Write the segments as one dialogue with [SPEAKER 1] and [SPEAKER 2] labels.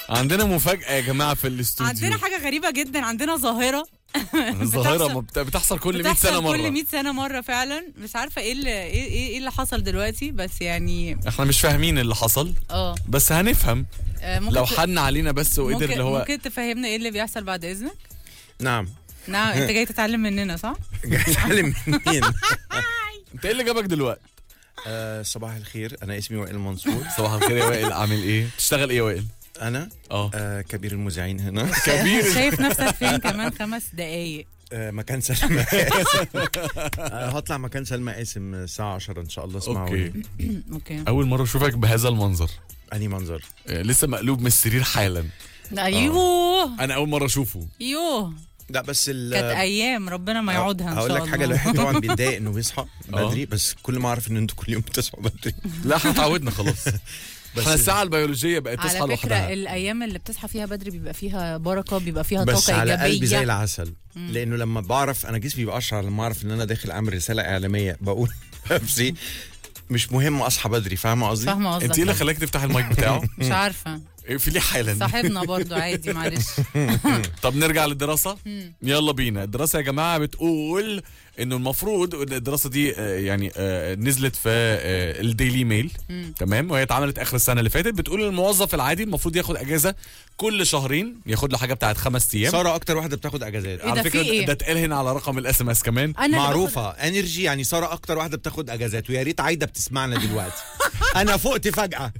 [SPEAKER 1] عندنا مفاجاه يا جماعه في الاستوديو
[SPEAKER 2] عندنا حاجه غريبه جدا عندنا ظاهره
[SPEAKER 1] الظاهره
[SPEAKER 2] بتحصل-
[SPEAKER 1] ما بت- بتحصل كل 100
[SPEAKER 2] بتحصل
[SPEAKER 1] سنه مره
[SPEAKER 2] كل 100 سنه مره فعلا مش عارفه ايه اللي ايه ايه إيه اللي حصل دلوقتي بس يعني
[SPEAKER 1] احنا مش فاهمين اللي حصل
[SPEAKER 2] اه
[SPEAKER 1] بس هنفهم
[SPEAKER 2] آه، ممكن
[SPEAKER 1] لو
[SPEAKER 2] ت-
[SPEAKER 1] حن علينا بس وقدر
[SPEAKER 2] ممكن
[SPEAKER 1] اللي هو
[SPEAKER 2] ممكن تفهمنا ايه اللي بيحصل بعد اذنك
[SPEAKER 3] نعم
[SPEAKER 2] نعم انت جاي تتعلم مننا صح
[SPEAKER 3] جاي اتعلم من مين؟
[SPEAKER 1] انت ايه اللي جابك دلوقتي
[SPEAKER 3] آه، صباح الخير انا اسمي وائل منصور
[SPEAKER 1] صباح الخير يا وائل عامل ايه بتشتغل ايه يا وائل
[SPEAKER 3] انا
[SPEAKER 1] اه
[SPEAKER 3] آه، كبير المذيعين هنا
[SPEAKER 1] كبير
[SPEAKER 2] شايف نفسك فين كمان خمس دقايق
[SPEAKER 3] آه، مكان سلمى قاسم آه، هطلع مكان سلمى قاسم الساعة 10 إن شاء الله اسمعوا
[SPEAKER 1] اوكي
[SPEAKER 2] اوكي
[SPEAKER 1] اول مره اشوفك بهذا المنظر
[SPEAKER 3] أني منظر
[SPEAKER 1] آه، لسه مقلوب من السرير حالا
[SPEAKER 2] ايوه
[SPEAKER 1] انا اول مره اشوفه
[SPEAKER 2] يوه
[SPEAKER 3] لا بس ال
[SPEAKER 2] كانت ايام ربنا ما يعودها ان شاء
[SPEAKER 3] هقول
[SPEAKER 2] الله
[SPEAKER 3] لك حاجة الواحد طبعا بيتضايق إنه بيصحى بدري بس كل ما أعرف إن أنتوا كل يوم بتصحوا بدري
[SPEAKER 1] لا احنا اتعودنا خلاص
[SPEAKER 3] بس
[SPEAKER 1] احنا الساعه البيولوجيه بقت تصحى
[SPEAKER 2] على فكره
[SPEAKER 1] لوحدها
[SPEAKER 2] الايام اللي بتصحى فيها بدري بيبقى فيها بركه بيبقى فيها
[SPEAKER 3] بس
[SPEAKER 2] طاقه
[SPEAKER 3] على قلبي زي
[SPEAKER 2] ايجابيه
[SPEAKER 3] العسل لأنه لما بعرف أنا جسمي بيقشعر لما أعرف إن أنا داخل أعمل رسالة إعلامية بقول نفسي مش مهم أصحى بدري فاهمة قصدي؟
[SPEAKER 2] فاهمه قصدك
[SPEAKER 1] انت ايه اللي خلاك تفتح المايك بتاعه
[SPEAKER 2] مش عارفه
[SPEAKER 1] في ليه حالا
[SPEAKER 2] صاحبنا برضو عادي معلش
[SPEAKER 1] طب نرجع للدراسة يلا بينا الدراسة يا جماعة بتقول انه المفروض الدراسة دي آه، يعني آه، نزلت في آه، الديلي ميل تمام وهي اتعملت اخر السنة اللي فاتت بتقول الموظف العادي المفروض ياخد اجازة كل شهرين ياخد له حاجة بتاعت خمس ايام
[SPEAKER 3] سارة أكتر واحدة بتاخد أجازات
[SPEAKER 2] إيه
[SPEAKER 1] على
[SPEAKER 2] ده،
[SPEAKER 1] فكرة
[SPEAKER 2] في إيه؟
[SPEAKER 1] ده اتقال هنا على رقم الاس ام اس كمان
[SPEAKER 2] انا اللي
[SPEAKER 3] معروفة انرجي يعني سارة أكتر واحدة بتاخد أجازات ويا ريت عايدة بتسمعنا دلوقتي أنا فقت فجأة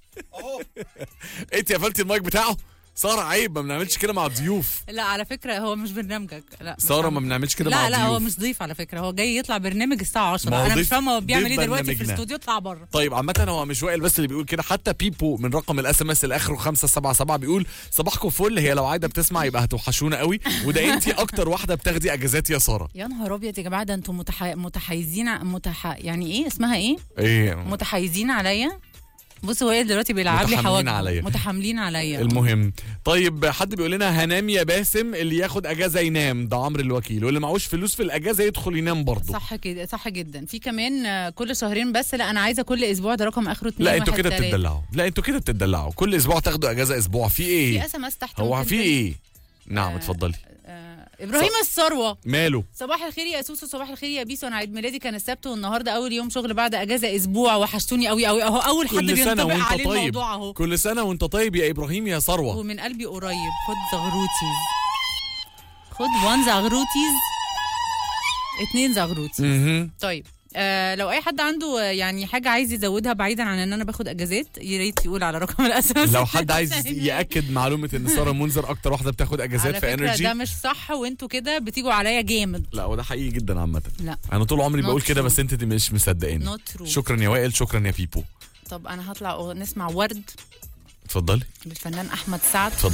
[SPEAKER 1] انت قفلتي المايك بتاعه سارة عيب ما بنعملش كده مع الضيوف
[SPEAKER 2] باخد- لا على فكره هو مش برنامجك لا مش
[SPEAKER 1] سارة
[SPEAKER 2] عم-
[SPEAKER 1] ما بنعملش كده مع
[SPEAKER 2] لا لا هو
[SPEAKER 1] الضيوف
[SPEAKER 2] مش ضيف على فكره هو جاي يطلع برنامج الساعه
[SPEAKER 1] ما
[SPEAKER 2] 10
[SPEAKER 1] هو
[SPEAKER 2] انا مش
[SPEAKER 1] ضيف-
[SPEAKER 2] فاهمه هو بيعمل
[SPEAKER 1] ضيف
[SPEAKER 2] ايه دلوقتي في
[SPEAKER 1] برنامجنا.
[SPEAKER 2] الاستوديو اطلع بره
[SPEAKER 1] طيب عامة هو مش وائل بس اللي بيقول كده حتى بيبو من رقم الاس ام اس اللي اخره 577 بيقول صباحكم فل هي لو عايده بتسمع يبقى هتوحشونا قوي وده انت اكتر واحده بتاخدي اجازات يا ساره
[SPEAKER 2] يا نهار ابيض يا جماعه ده انتوا متح... متحيزين ع- متح... يعني ايه اسمها ايه
[SPEAKER 1] ايه
[SPEAKER 2] متحيزين عليا بصوا وائل دلوقتي بيلعب لي
[SPEAKER 1] متحاملين
[SPEAKER 2] حواجب
[SPEAKER 1] عليا.
[SPEAKER 2] متحاملين عليا
[SPEAKER 1] المهم طيب حد بيقول لنا هنام يا باسم اللي ياخد اجازه ينام ده عمرو الوكيل واللي معهوش فلوس في الاجازه يدخل ينام برضه
[SPEAKER 2] صح كده صح جدا في كمان آه، كل شهرين بس لا انا عايزه كل اسبوع ده رقم اخره 2
[SPEAKER 1] لا انتوا كده بتدلعوا لا انتوا كده بتدلعوا كل اسبوع تاخدوا اجازه اسبوع في
[SPEAKER 2] في
[SPEAKER 1] ايه
[SPEAKER 2] اس ام اس تحت
[SPEAKER 1] هو
[SPEAKER 2] ممكن
[SPEAKER 1] في
[SPEAKER 2] تن-
[SPEAKER 1] ايه نعم اتفضلي
[SPEAKER 2] آه، ابراهيم الثروه
[SPEAKER 1] ماله
[SPEAKER 2] صباح الخير يا سوسو صباح الخير يا بيسو انا عيد ميلادي كان السبت والنهارده اول يوم شغل بعد اجازه اسبوع وحشتوني قوي قوي اهو اول حد
[SPEAKER 1] كل سنه
[SPEAKER 2] بينطبق
[SPEAKER 1] وانت
[SPEAKER 2] عليه
[SPEAKER 1] طيب
[SPEAKER 2] الموضوع اهو
[SPEAKER 1] كل سنه وانت طيب يا ابراهيم يا ثروه
[SPEAKER 2] ومن قلبي قريب خد زغروتيز خد وان زغروتيز اتنين زغروتيز
[SPEAKER 1] مهم.
[SPEAKER 2] طيب آه لو اي حد عنده آه، يعني حاجه عايز يزودها بعيدا عن ان انا باخد اجازات يا ريت يقول على رقم الاساس
[SPEAKER 1] لو حد عايز ياكد معلومه ان ساره منذر اكتر واحده بتاخد اجازات
[SPEAKER 2] على
[SPEAKER 1] في
[SPEAKER 2] فكره
[SPEAKER 1] انرجي
[SPEAKER 2] ده مش صح وانتوا كده بتيجوا عليا جامد
[SPEAKER 1] لا وده حقيقي جدا عامه
[SPEAKER 2] لا
[SPEAKER 1] انا طول عمري
[SPEAKER 2] Not
[SPEAKER 1] بقول كده
[SPEAKER 2] true.
[SPEAKER 1] بس انت دي مش مصدقاني
[SPEAKER 2] not true
[SPEAKER 1] شكرا يا وائل شكرا يا بيبو
[SPEAKER 2] طب انا هطلع نسمع ورد
[SPEAKER 1] اتفضلي
[SPEAKER 2] للفنان احمد سعد